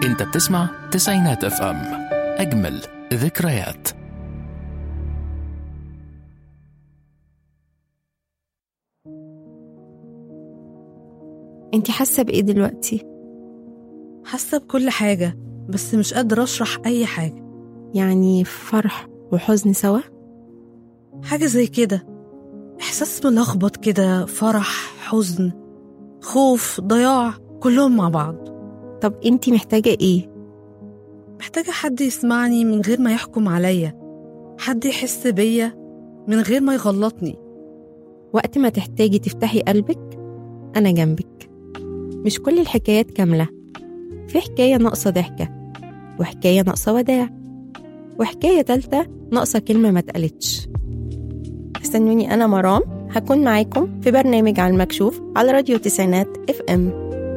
انت بتسمع تسعينات اف ام اجمل ذكريات انتي حاسة بإيه دلوقتي؟ حاسة بكل حاجة بس مش قادرة أشرح أي حاجة يعني فرح وحزن سوا؟ حاجة زي كده إحساس ملخبط كده فرح حزن خوف ضياع كلهم مع بعض طب انتي محتاجة ايه؟ محتاجة حد يسمعني من غير ما يحكم عليا حد يحس بيا من غير ما يغلطني وقت ما تحتاجي تفتحي قلبك أنا جنبك مش كل الحكايات كاملة في حكاية ناقصة ضحكة وحكاية ناقصة وداع وحكاية تالتة ناقصة كلمة ما اتقالتش استنوني أنا مرام هكون معاكم في برنامج على المكشوف على راديو تسعينات اف ام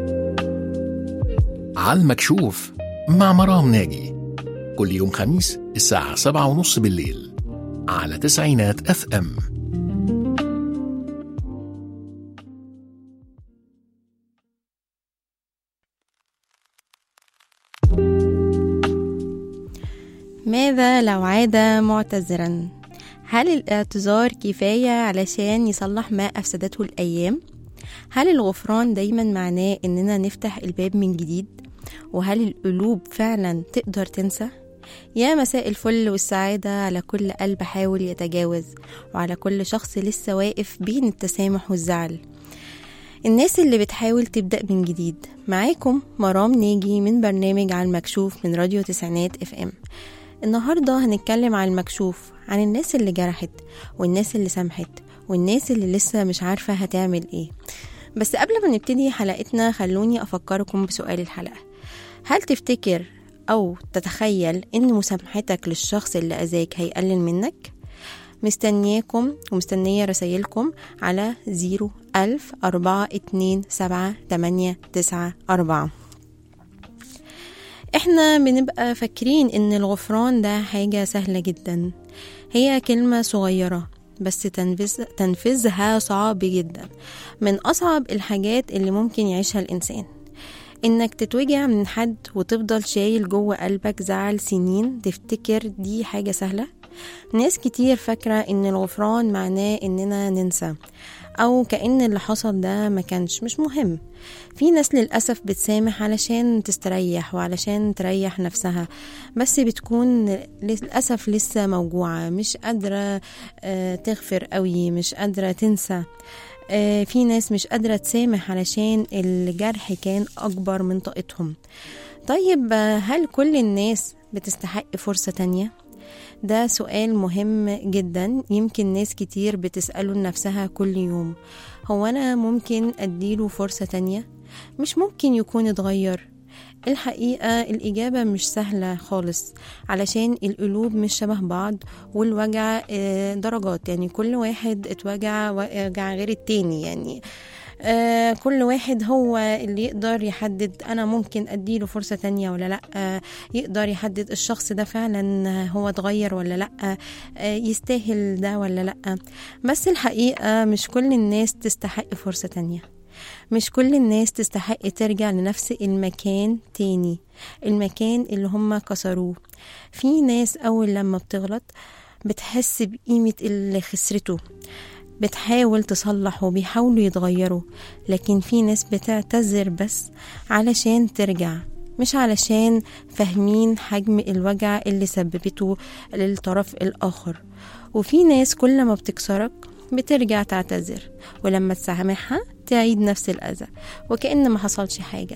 على المكشوف مع مرام ناجي كل يوم خميس الساعة سبعة ونص بالليل على تسعينات اف ام ماذا لو عاد معتذرا هل الاعتذار كفاية علشان يصلح ما أفسدته الأيام؟ هل الغفران دايما معناه إننا نفتح الباب من جديد؟ وهل القلوب فعلا تقدر تنسى؟ يا مساء الفل والسعادة على كل قلب حاول يتجاوز وعلى كل شخص لسه واقف بين التسامح والزعل الناس اللي بتحاول تبدأ من جديد معاكم مرام ناجي من برنامج على المكشوف من راديو تسعينات اف ام النهاردة هنتكلم عن المكشوف عن الناس اللي جرحت والناس اللي سامحت والناس اللي لسه مش عارفة هتعمل ايه بس قبل ما نبتدي حلقتنا خلوني أفكركم بسؤال الحلقة هل تفتكر أو تتخيل إن مسامحتك للشخص اللي أذاك هيقلل منك؟ مستنياكم ومستنية رسايلكم على زيرو ألف أربعة اتنين سبعة تمانية تسعة أربعة احنا بنبقى فاكرين ان الغفران ده حاجة سهلة جدا هي كلمة صغيرة بس تنفذ تنفيذها صعب جدا من أصعب الحاجات اللي ممكن يعيشها الإنسان إنك تتوجع من حد وتفضل شايل جوه قلبك زعل سنين تفتكر دي حاجة سهلة ناس كتير فاكرة إن الغفران معناه إننا ننسى أو كأن اللي حصل ده ما كانش مش مهم في ناس للأسف بتسامح علشان تستريح وعلشان تريح نفسها بس بتكون للأسف لسه موجوعة مش قادرة آه، تغفر قوي مش قادرة تنسى آه، في ناس مش قادرة تسامح علشان الجرح كان أكبر من طاقتهم طيب آه، هل كل الناس بتستحق فرصة تانية؟ ده سؤال مهم جدا يمكن ناس كتير بتسأله لنفسها كل يوم هو أنا ممكن أديله فرصة تانية؟ مش ممكن يكون اتغير الحقيقة الإجابة مش سهلة خالص علشان القلوب مش شبه بعض والوجع آه، درجات يعني كل واحد اتوجع وجع غير التاني يعني آه كل واحد هو اللي يقدر يحدد أنا ممكن أديله فرصة تانية ولا لأ آه يقدر يحدد الشخص ده فعلا هو اتغير ولا لأ آه يستاهل ده ولا لأ بس الحقيقة مش كل الناس تستحق فرصة تانية مش كل الناس تستحق ترجع لنفس المكان تاني المكان اللي هم كسروه في ناس أول لما بتغلط بتحس بقيمة اللي خسرته بتحاول تصلح وبيحاولوا يتغيروا لكن في ناس بتعتذر بس علشان ترجع مش علشان فاهمين حجم الوجع اللي سببته للطرف الآخر وفي ناس كل ما بتكسرك بترجع تعتذر ولما تسامحها تعيد نفس الأذى وكأن ما حصلش حاجة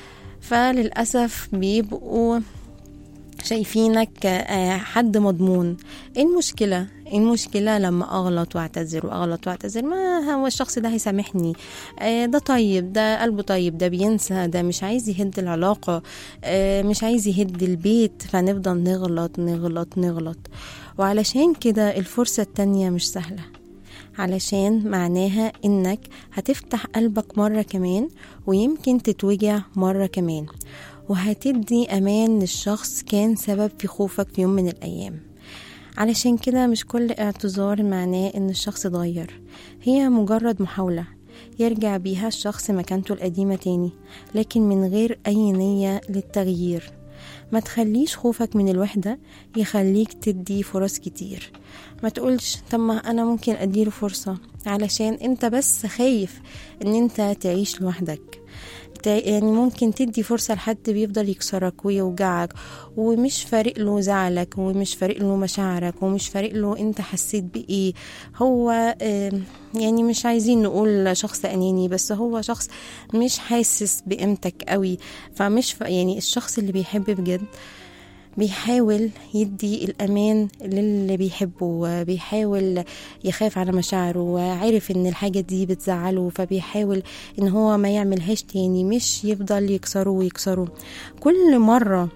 فللأسف بيبقوا شايفينك آه، حد مضمون ايه المشكلة ايه المشكلة لما اغلط واعتذر واغلط واعتذر ما هو الشخص ده هيسامحني آه، ده طيب ده قلبه طيب ده بينسى ده مش عايز يهد العلاقة آه، مش عايز يهد البيت فنفضل نغلط نغلط نغلط وعلشان كده الفرصة التانية مش سهلة علشان معناها انك هتفتح قلبك مرة كمان ويمكن تتوجع مرة كمان وهتدي امان للشخص كان سبب في خوفك في يوم من الايام علشان كده مش كل اعتذار معناه ان الشخص اتغير هي مجرد محاولة يرجع بيها الشخص مكانته القديمة تاني لكن من غير أي نية للتغيير ما تخليش خوفك من الوحدة يخليك تدي فرص كتير ما تقولش طب ما أنا ممكن أديله فرصة علشان أنت بس خايف أن أنت تعيش لوحدك تا- يعني ممكن تدي فرصة لحد بيفضل يكسرك ويوجعك ومش فارق له زعلك ومش فارق له مشاعرك ومش فارق له انت حسيت بإيه هو آم، يعني مش عايزين نقول شخص أناني بس هو شخص مش حاسس بقيمتك قوي فمش ف... يعني الشخص اللي بيحب بجد بيحاول يدي الأمان للي بيحبه بيحاول يخاف على مشاعره وعارف ان الحاجة دي بتزعله فبيحاول ان هو ما يعملهاش تاني مش يفضل يكسره ويكسره كل مرة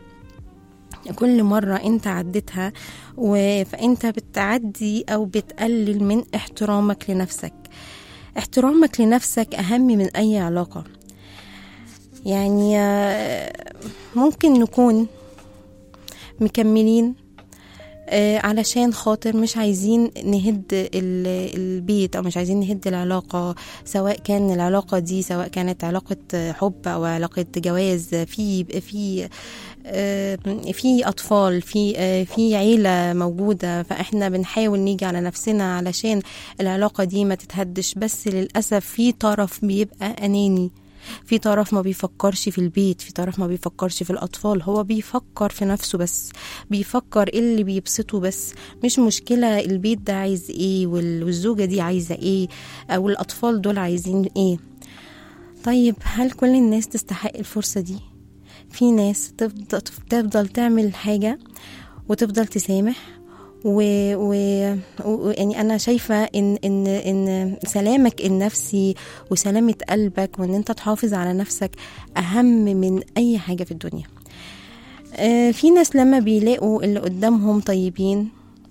كل مرة انت عديتها و- فانت بتعدي او بتقلل من احترامك لنفسك احترامك لنفسك اهم من اي علاقة يعني آه، ممكن نكون مكملين آه، علشان خاطر مش عايزين نهد ال- البيت او مش عايزين نهد العلاقه سواء كان العلاقه دي سواء كانت علاقه حب او علاقه جواز في في آه، في اطفال في آه، في عيله موجوده فاحنا بنحاول نيجي على نفسنا علشان العلاقه دي ما تتهدش بس للاسف في طرف بيبقى اناني في طرف ما بيفكرش في البيت في طرف ما بيفكرش في الأطفال هو بيفكر في نفسه بس بيفكر إيه اللي بيبسطه بس مش مشكلة البيت ده عايز ايه وال- والزوجة دي عايزة ايه أو الأطفال دول عايزين ايه طيب هل كل الناس تستحق الفرصة دي في ناس تفضل, تفضل تعمل حاجة وتفضل تسامح و... و... و... يعني انا شايفه ان ان ان سلامك النفسي وسلامه قلبك وان انت تحافظ على نفسك اهم من اي حاجه في الدنيا آه، في ناس لما بيلاقوا اللي قدامهم طيبين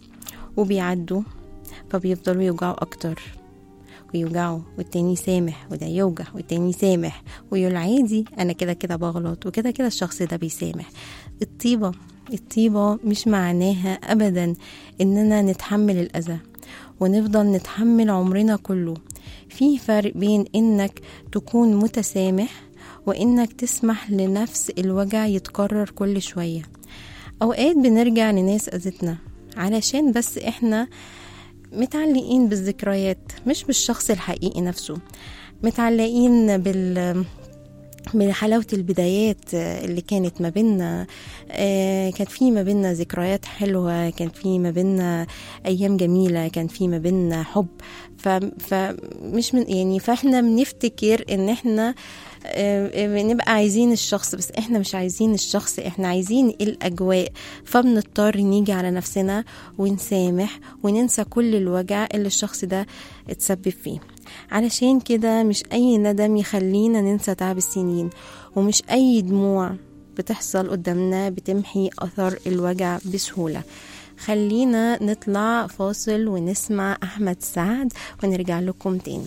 وبيعدوا فبيفضلوا يوجعوا اكتر ويوجعوا والتاني سامح وده يوجع والتاني سامح ويقول عادي انا كده كده بغلط وكده كده الشخص ده بيسامح الطيبة الطيبة مش معناها ابدا اننا نتحمل الاذى ونفضل نتحمل عمرنا كله في فرق بين انك تكون متسامح وانك تسمح لنفس الوجع يتكرر كل شوية اوقات بنرجع لناس اذتنا علشان بس احنا متعلقين بالذكريات مش بالشخص الحقيقي نفسه متعلقين بال بحلاوة البدايات اللي كانت ما بينا آه، كان في ما بينا ذكريات حلوة كان في ما بينا أيام جميلة كان في ما بينا حب ف- فمش من يعني فاحنا بنفتكر ان احنا آه، بنبقى عايزين الشخص بس احنا مش عايزين الشخص احنا عايزين الاجواء فبنضطر نيجي على نفسنا ونسامح وننسى كل الوجع اللي الشخص ده اتسبب فيه علشان كده مش اي ندم يخلينا ننسى تعب السنين ومش اي دموع بتحصل قدامنا بتمحي اثر الوجع بسهوله خلينا نطلع فاصل ونسمع احمد سعد ونرجع لكم تاني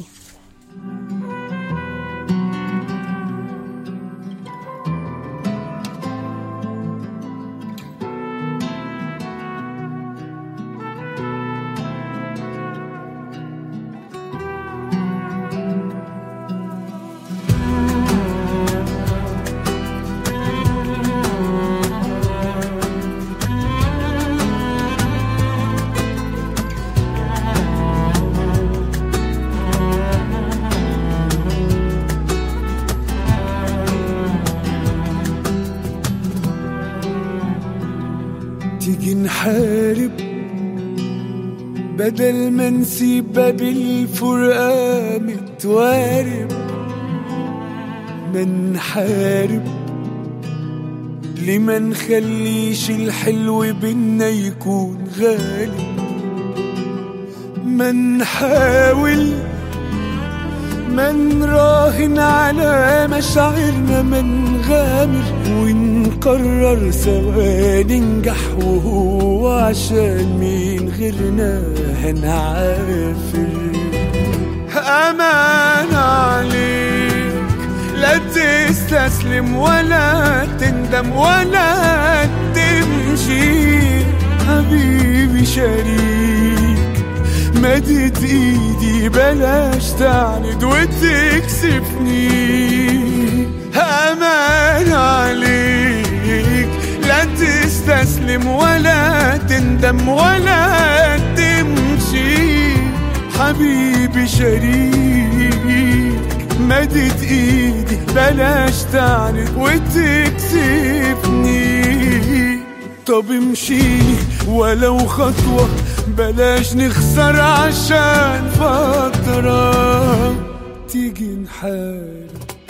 تيجي نحارب بدل ما نسيب باب الفرقة متوارب ما نحارب ليه ما نخليش الحلو بينا يكون غالب ما نحاول ما نراهن على مشاعرنا ما نغامر ونقرر سوا ننجح وهو عشان مين غيرنا هنعافر أمان عليك لا تستسلم ولا تندم ولا تمشي حبيبي شريك مدت ايدي بلاش تعند وتكسفني امان عليك لا تستسلم ولا تندم ولا تمشي حبيبي شريك مدت ايدي بلاش تعند وتكسفني طب امشيلي ولو خطوة بلاش نخسر عشان فترة تيجي نحارب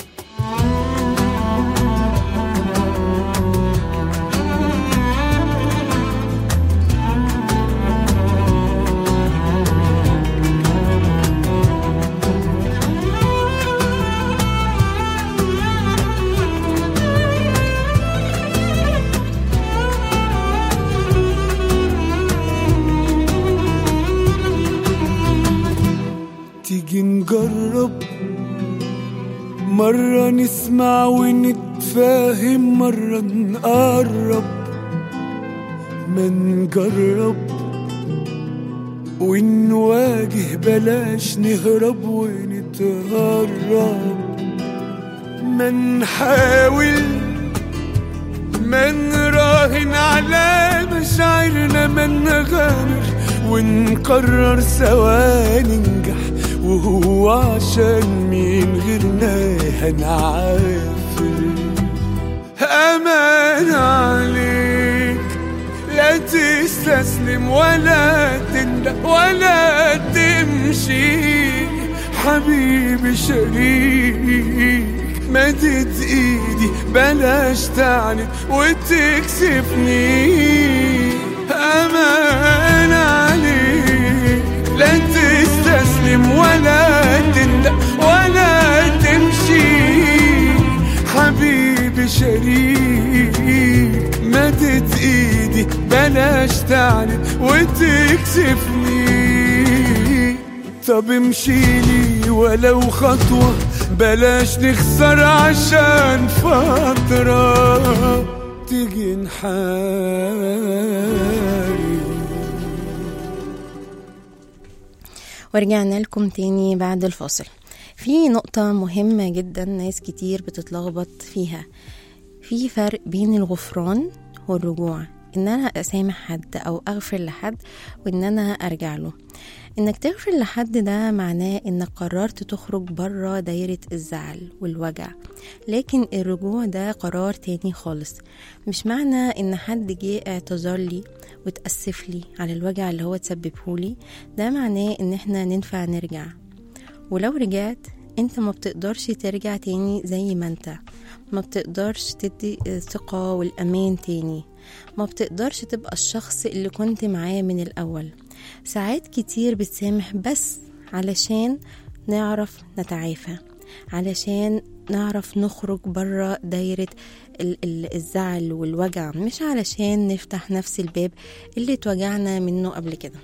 تيجي نجرب مرة نسمع ونتفاهم مرة نقرب ما نجرب ونواجه بلاش نهرب ونتهرب ما نحاول ما نراهن على مشاعرنا ما نغامر ونقرر سوا ننجح وهو عشان مين غيرنا هنعافر أمان عليك لا تستسلم ولا تندم ولا تمشي حبيبي شريك مدت ايدي بلاش تعند وتكسفني امان عليك لا تستسلم ولا تندم ولا تمشي حبيبي شريك مدت ايدي بلاش تعند وتكسفني طب امشيلي ولو خطوة بلاش نخسر عشان فترة تيجي نحارب ورجعنا لكم تاني بعد الفاصل في نقطة مهمة جدا ناس كتير بتتلخبط فيها في فرق بين الغفران والرجوع ان انا اسامح حد او اغفر لحد وان انا ارجع له انك تغفر لحد ده معناه انك قررت تخرج بره دايرة الزعل والوجع لكن الرجوع ده قرار تاني خالص مش معنى ان حد جه اعتذر لي وتأسف لي على الوجع اللي هو تسببه لي ده معناه ان احنا ننفع نرجع ولو رجعت انت ما بتقدرش ترجع تاني زي ما انت ما بتقدرش تدي الثقة والأمان تاني ما بتقدرش تبقى الشخص اللي كنت معاه من الأول ساعات كتير بتسامح بس علشان نعرف نتعافى علشان نعرف نخرج برا دايرة ال- ال- الزعل والوجع مش علشان نفتح نفس الباب اللي اتوجعنا منه قبل كده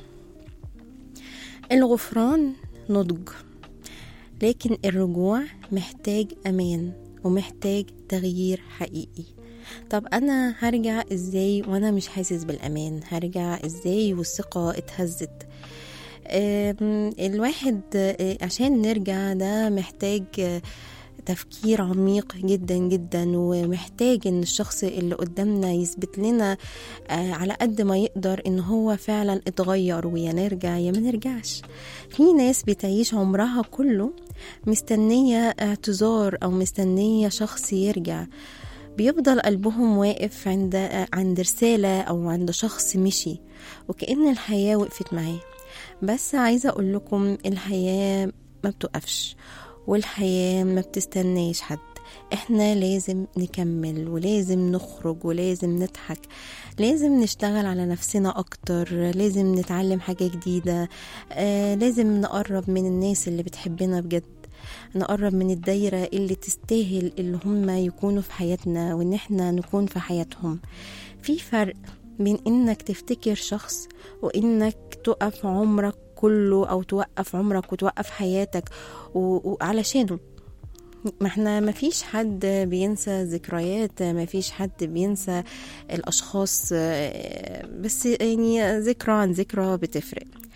الغفران نضج لكن الرجوع محتاج امان ومحتاج تغيير حقيقي طب انا هرجع ازاي وانا مش حاسس بالامان هرجع ازاي والثقه اتهزت أم، الواحد آه، عشان نرجع ده محتاج آه، تفكير عميق جدا جدا ومحتاج ان الشخص اللي قدامنا يثبت لنا آه، على قد ما يقدر ان هو فعلا اتغير ويا نرجع يا ما نرجعش في ناس بتعيش عمرها كله مستنية اعتذار او مستنية شخص يرجع بيفضل قلبهم واقف عند عند رسالة أو عند شخص مشي وكأن الحياة وقفت معاه بس عايزة أقول لكم الحياة ما بتقفش والحياة ما بتستناش حد احنا لازم نكمل ولازم نخرج ولازم نضحك لازم نشتغل على نفسنا اكتر لازم نتعلم حاجة جديدة آه لازم نقرب من الناس اللي بتحبنا بجد نقرب من الدايرة اللي تستاهل اللي هم يكونوا في حياتنا وان احنا نكون في حياتهم في فرق بين انك تفتكر شخص وانك تقف عمرك كله او توقف عمرك وتوقف حياتك و- وعلشانه ما احنا ما فيش حد بينسى ذكريات ما فيش حد بينسى الاشخاص آه، بس يعني ذكرى عن ذكرى بتفرق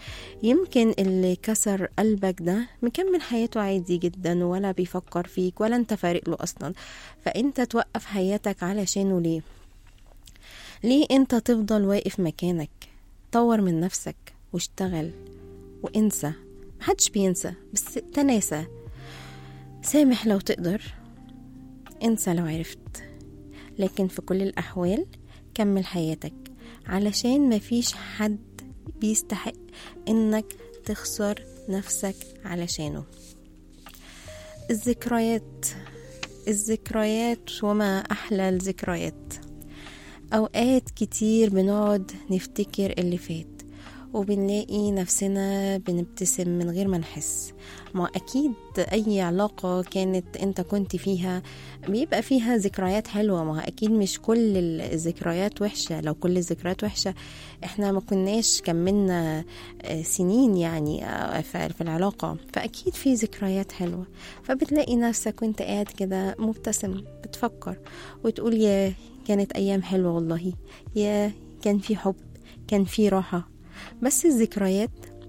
يمكن اللي كسر قلبك ده مكمل حياته عادي جدا ولا بيفكر فيك ولا انت فارق له اصلا فانت توقف حياتك علشانه ليه ليه انت تفضل واقف مكانك طور من نفسك واشتغل وانسى محدش بينسى بس تناسى سامح لو تقدر انسى لو عرفت لكن في كل الأحوال كمل حياتك علشان مفيش حد بيستحق انك تخسر نفسك علشانه الذكريات الذكريات وما أحلى الذكريات أوقات كتير بنقعد نفتكر اللي فات وبنلاقي نفسنا بنبتسم من غير ما نحس ما أكيد أي علاقة كانت أنت كنت فيها بيبقى فيها ذكريات حلوة ما أكيد مش كل الذكريات وحشة لو كل الذكريات وحشة إحنا ما كناش كملنا سنين يعني في العلاقة فأكيد في ذكريات حلوة فبتلاقي نفسك وانت قاعد كده مبتسم بتفكر وتقول يا كانت أيام حلوة والله يا كان في حب كان في راحة بس الذكريات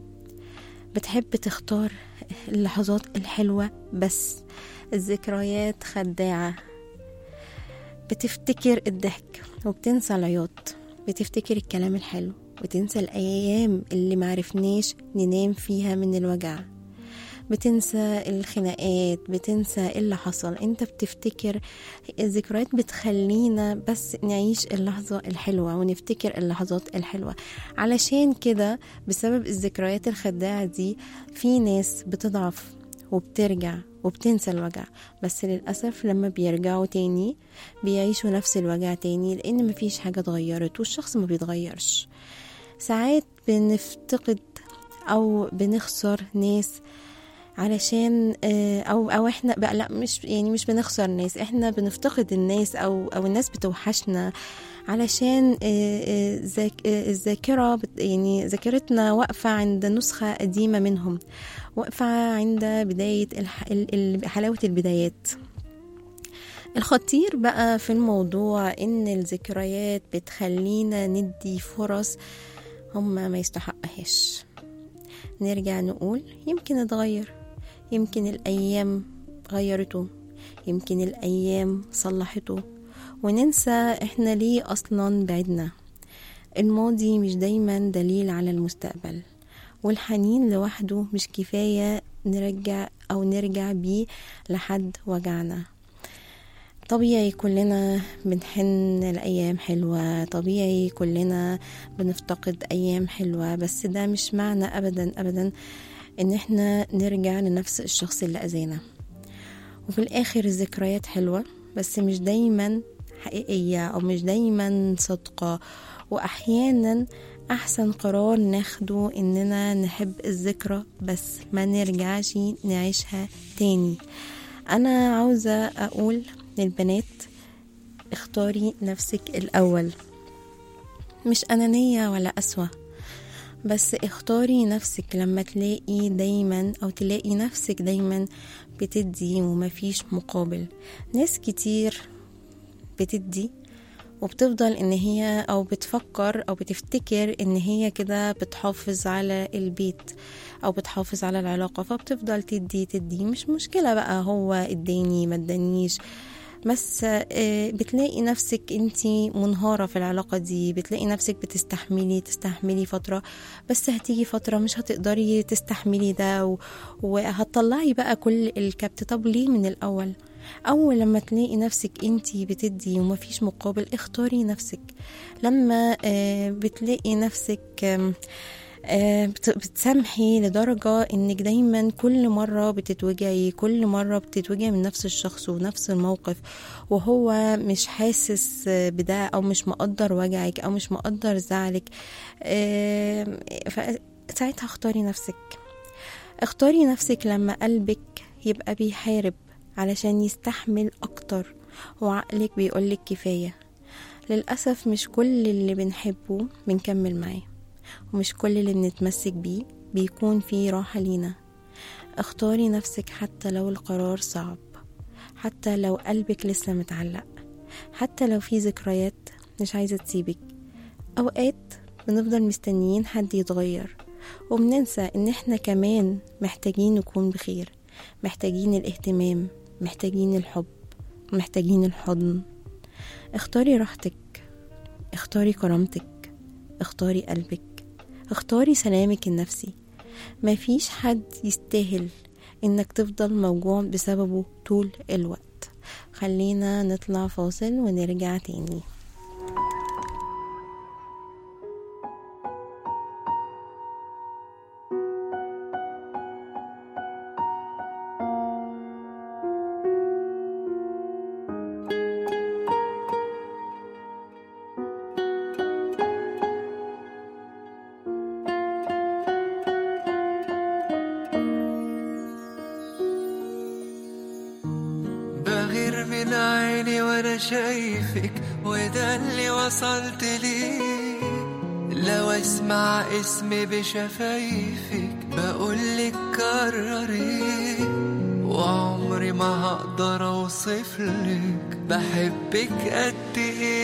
بتحب تختار اللحظات الحلوة بس الذكريات خداعة بتفتكر الضحك وبتنسى العياط بتفتكر الكلام الحلو وتنسى الأيام اللي معرفناش ننام فيها من الوجع بتنسى الخناقات بتنسى اللي حصل انت بتفتكر الذكريات بتخلينا بس نعيش اللحظة الحلوة ونفتكر اللحظات الحلوة علشان كده بسبب الذكريات الخداعة دي في ناس بتضعف وبترجع وبتنسى الوجع بس للأسف لما بيرجعوا تاني بيعيشوا نفس الوجع تاني لأن مفيش حاجة اتغيرت والشخص ما بيتغيرش ساعات بنفتقد أو بنخسر ناس علشان او او احنا بقى لا مش يعني مش بنخسر ناس احنا بنفتقد الناس او او الناس بتوحشنا علشان الذاكرة يعني ذاكرتنا واقفة عند نسخة قديمة منهم واقفة عند بداية حلاوة البدايات الخطير بقى في الموضوع ان الذكريات بتخلينا ندي فرص هما ما يستحقهاش نرجع نقول يمكن اتغير يمكن الأيام غيرته يمكن الأيام صلحته وننسى إحنا ليه أصلا بعدنا الماضي مش دايما دليل على المستقبل والحنين لوحده مش كفاية نرجع أو نرجع بيه لحد وجعنا طبيعي كلنا بنحن لأيام حلوة طبيعي كلنا بنفتقد أيام حلوة بس ده مش معنى أبدا أبدا ان احنا نرجع لنفس الشخص اللي اذانا وفي الاخر الذكريات حلوة بس مش دايما حقيقية او مش دايما صادقة واحيانا احسن قرار ناخده اننا نحب الذكرى بس ما نرجعش نعيشها تاني انا عاوزة اقول للبنات اختاري نفسك الاول مش انانية ولا اسوأ بس اختاري نفسك لما تلاقي دايما او تلاقي نفسك دايما بتدي ومفيش مقابل ناس كتير بتدي وبتفضل ان هي او بتفكر او بتفتكر ان هي كده بتحافظ على البيت او بتحافظ على العلاقة فبتفضل تدي تدي مش مشكلة بقى هو اداني ما ادانيش بس بتلاقي نفسك انت منهارة في العلاقة دي بتلاقي نفسك بتستحملي تستحملي فترة بس هتيجي فترة مش هتقدري تستحملي ده وهتطلعي بقى كل الكبت طب ليه من الأول أول لما تلاقي نفسك انت بتدي ومفيش مقابل اختاري نفسك لما بتلاقي نفسك بتسامحي لدرجة انك دايما كل مرة بتتوجعي كل مرة بتتوجعي من نفس الشخص ونفس الموقف وهو مش حاسس بده او مش مقدر وجعك او مش مقدر زعلك ساعتها اختاري نفسك اختاري نفسك لما قلبك يبقى بيحارب علشان يستحمل اكتر وعقلك بيقولك كفاية للأسف مش كل اللي بنحبه بنكمل معاه ومش كل اللي بنتمسك بيه بيكون فيه راحة لينا اختاري نفسك حتى لو القرار صعب حتى لو قلبك لسه متعلق حتى لو في ذكريات مش عايزة تسيبك أوقات بنفضل مستنيين حد يتغير وبننسى ان احنا كمان محتاجين نكون بخير محتاجين الاهتمام محتاجين الحب محتاجين الحضن اختاري راحتك اختاري كرامتك اختاري قلبك اختاري سلامك النفسي مفيش حد يستاهل انك تفضل موجوع بسببه طول الوقت خلينا نطلع فاصل ونرجع تاني بغير من عيني وانا شايفك وده اللي وصلت ليه لو اسمع اسمي بشفايفك بقولك كرري وعمري ما هقدر اوصفلك بحبك قد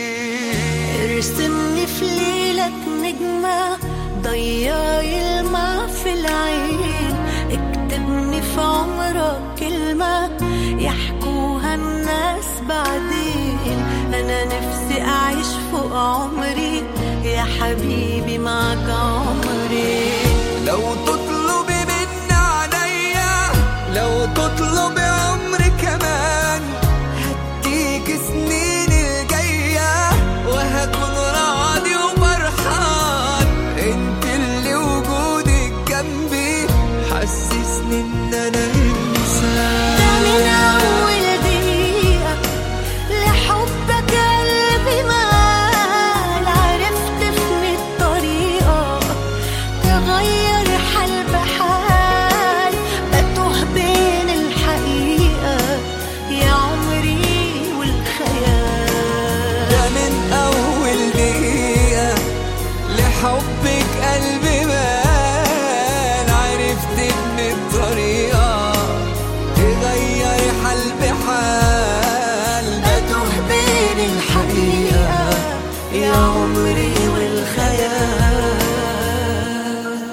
ايه ارسمني في ليلك نجمة ضيعي الماء في العين اكتبني في عمرك كلمة يحكوها الناس بعدين أنا نفسي أعيش فوق عمري يا حبيبي معك عمري لو تطلبي مني عليا لو تطلبي عمري كمان هديك سنين الجاية وهكون راضي وفرحان انت اللي وجودك جنبي حسسني ان انا انسان ده من أول دقيقة لحبك قلبي مال عرفت في طريقة تغير حال بحال بتوه بين الحقيقة يا عمري والخيال ده من أول دقيقة لحبك قلبي بان عرفت إن الطريقة تغير حال بحال بتوه بين الحقيقة يا عمري والخيال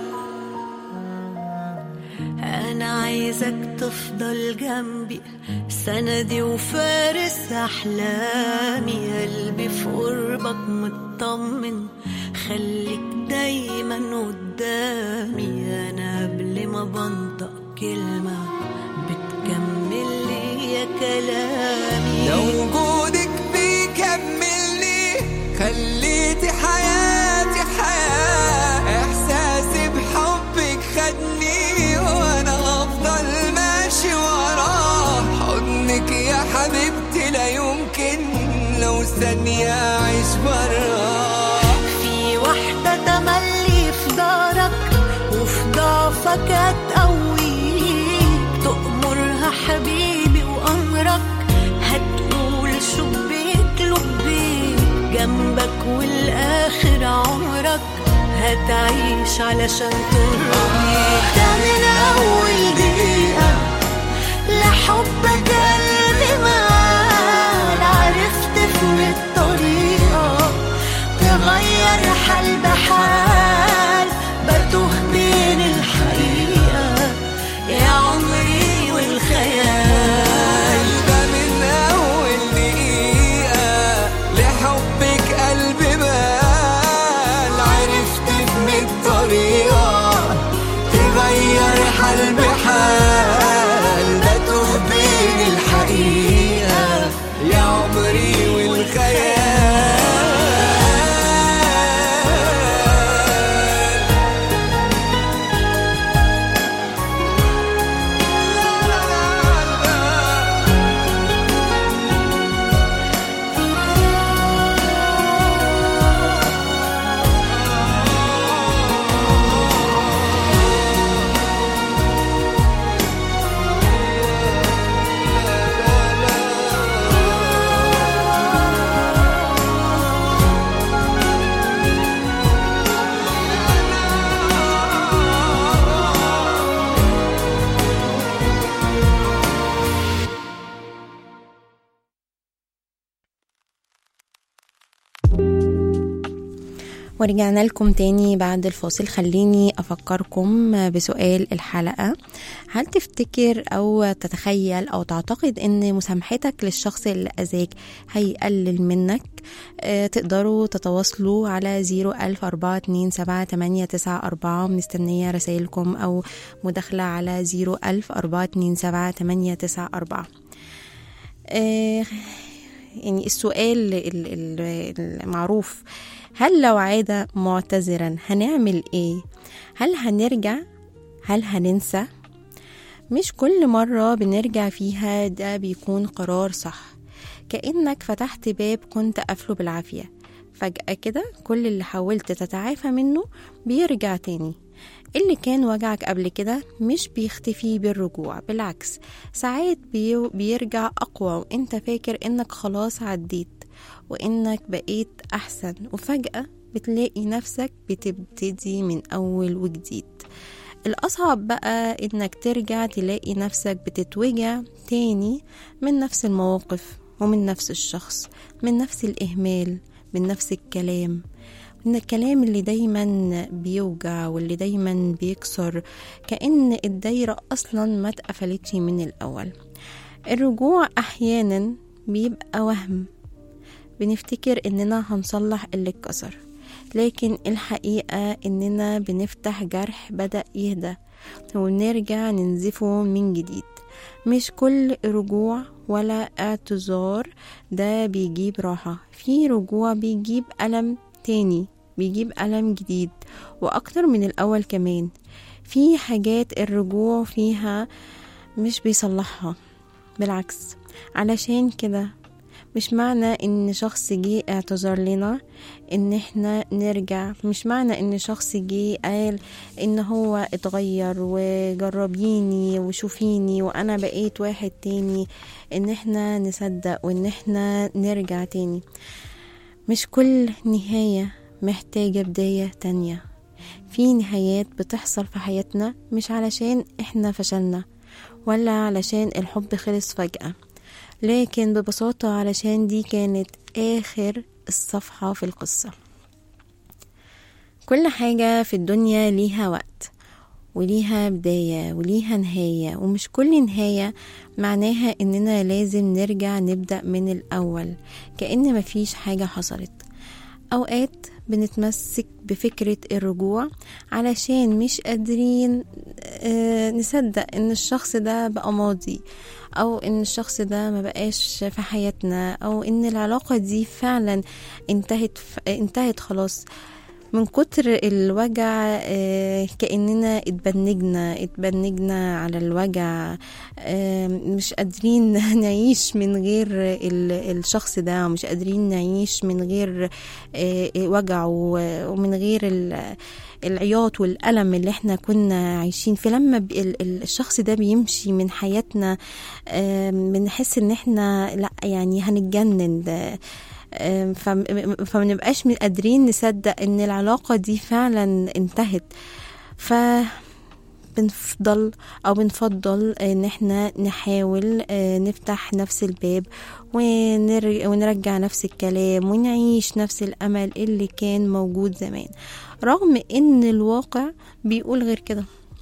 أنا عايزك تفضل جنبي سندي وفارس أحلامي قلبي في قربك مطمن خليك دايما قدامي أنا قبل ما بنطق كلمة بتكمل لي يا كلامي لو وجودك بيكملني خليتي حياتي حياة إحساسي بحبك خدني وأنا هفضل ماشي وراه حضنك يا حبيبتي لا يمكن لو ثانية أعيش براه في واحدة تملي في دارك وفي ضعفك هتقويك تأمرها حبيبي وأمرك هتقول شبيك لبيك جنبك والآخر عمرك هتعيش علشان ترضيك ده من أول دقيقة لحبك قلبي مال عرفت في الطريقة تغير حال بحال بتوه بين الحقيقة يا عمري والخيال ده من أول دقيقة لحبك قلبي بال عرفت من الطريقة تغير حال بحال بتوه بين الحقيقة ورجعنا لكم تاني بعد الفاصل خليني أفكركم بسؤال الحلقة هل تفتكر أو تتخيل أو تعتقد أن مسامحتك للشخص اللي أذاك هيقلل منك آه، تقدروا تتواصلوا على 014278994 مستنية رسائلكم أو مداخلة على 014278994 آه، يعني السؤال ال- ال- المعروف هل لو عاد معتذرا هنعمل ايه هل هنرجع هل هننسى مش كل مرة بنرجع فيها ده بيكون قرار صح كأنك فتحت باب كنت قافله بالعافية فجأة كده كل اللي حاولت تتعافى منه بيرجع تاني اللي كان وجعك قبل كده مش بيختفي بالرجوع بالعكس ساعات بي- بيرجع أقوى وانت فاكر انك خلاص عديت وانك بقيت أحسن وفجأة بتلاقي نفسك بتبتدي من أول وجديد الأصعب بقى إنك ترجع تلاقي نفسك بتتوجع تاني من نفس المواقف ومن نفس الشخص من نفس الإهمال من نفس الكلام من الكلام اللي دايما بيوجع واللي دايما بيكسر كأن الدايرة أصلا ما اتقفلتش من الأول الرجوع أحيانا بيبقى وهم بنفتكر إننا هنصلح اللي اتكسر لكن الحقيقة إننا بنفتح جرح بدأ يهدى ونرجع ننزفه من جديد مش كل رجوع ولا اعتذار ده بيجيب راحة في رجوع بيجيب ألم تاني بيجيب ألم جديد وأكتر من الأول كمان في حاجات الرجوع فيها مش بيصلحها بالعكس علشان كده مش معنى ان شخص جه اعتذر لنا ان احنا نرجع مش معنى ان شخص جه قال ان هو اتغير وجربيني وشوفيني وانا بقيت واحد تاني ان احنا نصدق وان احنا نرجع تاني مش كل نهاية محتاجة بداية تانية في نهايات بتحصل في حياتنا مش علشان احنا فشلنا ولا علشان الحب خلص فجأة لكن ببساطة علشان دي كانت آخر الصفحة في القصة كل حاجة في الدنيا ليها وقت وليها بداية وليها نهاية ومش كل نهاية معناها إننا لازم نرجع نبدأ من الأول كأن مفيش حاجة حصلت أوقات بنتمسك بفكرة الرجوع علشان مش قادرين آه، نصدق إن الشخص ده بقى ماضي أو إن الشخص ده ما بقاش في حياتنا أو إن العلاقة دي فعلا انتهت انتهت خلاص من كتر الوجع آه، كأننا اتبنجنا اتبنجنا على الوجع آه، مش قادرين نعيش من غير ال- الشخص ده مش قادرين نعيش من غير آه، وجعه ومن غير ال- العياط والألم اللي احنا كنا عايشين فيه لما بي- ال- ال- الشخص ده بيمشي من حياتنا آه، بنحس ان احنا لا يعني هنتجنن ده آم، فم- فمنبقاش من- قادرين نصدق ان العلاقة دي فعلا انتهت ف بنفضل او بنفضل ان احنا نحاول آه، نفتح نفس الباب ونر- ونرجع نفس الكلام ونعيش نفس الامل اللي كان موجود زمان رغم ان الواقع بيقول غير كده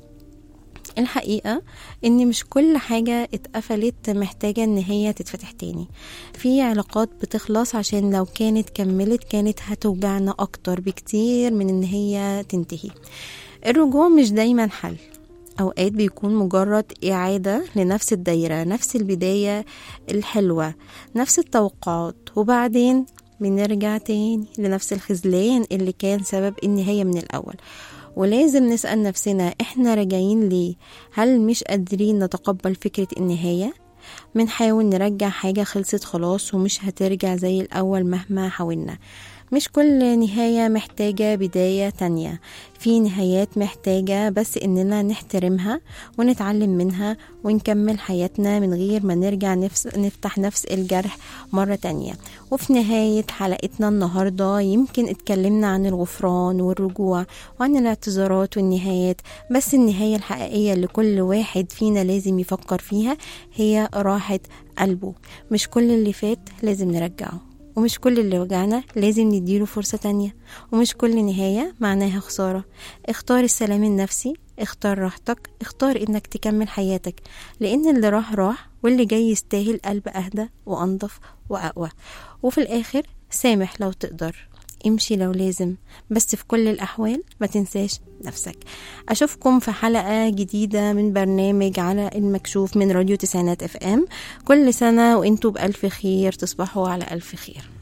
الحقيقة ان مش كل حاجة اتقفلت محتاجة ان هي تتفتح تاني في علاقات بتخلص عشان لو كانت كملت كانت هتوجعنا اكتر بكتير من ان هي تنتهي الرجوع مش دايما حل أوقات بيكون مجرد إعادة لنفس الدايرة نفس البداية الحلوة نفس التوقعات وبعدين بنرجع تاني لنفس الخذلان اللي كان سبب النهاية من الأول ولازم نسأل نفسنا احنا راجعين ليه هل مش قادرين نتقبل فكرة النهاية بنحاول نرجع حاجة خلصت خلاص ومش هترجع زي الأول مهما حاولنا مش كل نهاية محتاجة بداية تانية في نهايات محتاجة بس إننا نحترمها ونتعلم منها ونكمل حياتنا من غير ما نرجع نفس نفتح نفس الجرح مرة تانية وفي نهاية حلقتنا النهاردة يمكن اتكلمنا عن الغفران والرجوع وعن الاعتذارات والنهايات بس النهاية الحقيقية اللي كل واحد فينا لازم يفكر فيها هي راحة قلبه مش كل اللي فات لازم نرجعه ومش كل اللي وجعنا لازم نديله فرصة تانية ومش كل نهاية معناها خسارة اختار السلام النفسي اختار راحتك اختار انك تكمل حياتك لان اللي راح راح واللي جاي يستاهل قلب اهدى وانضف واقوى وفي الاخر سامح لو تقدر امشي لو لازم بس في كل الأحوال ما تنساش نفسك أشوفكم في حلقة جديدة من برنامج على المكشوف من راديو تسعينات اف ام كل سنة وانتوا بألف خير تصبحوا على ألف خير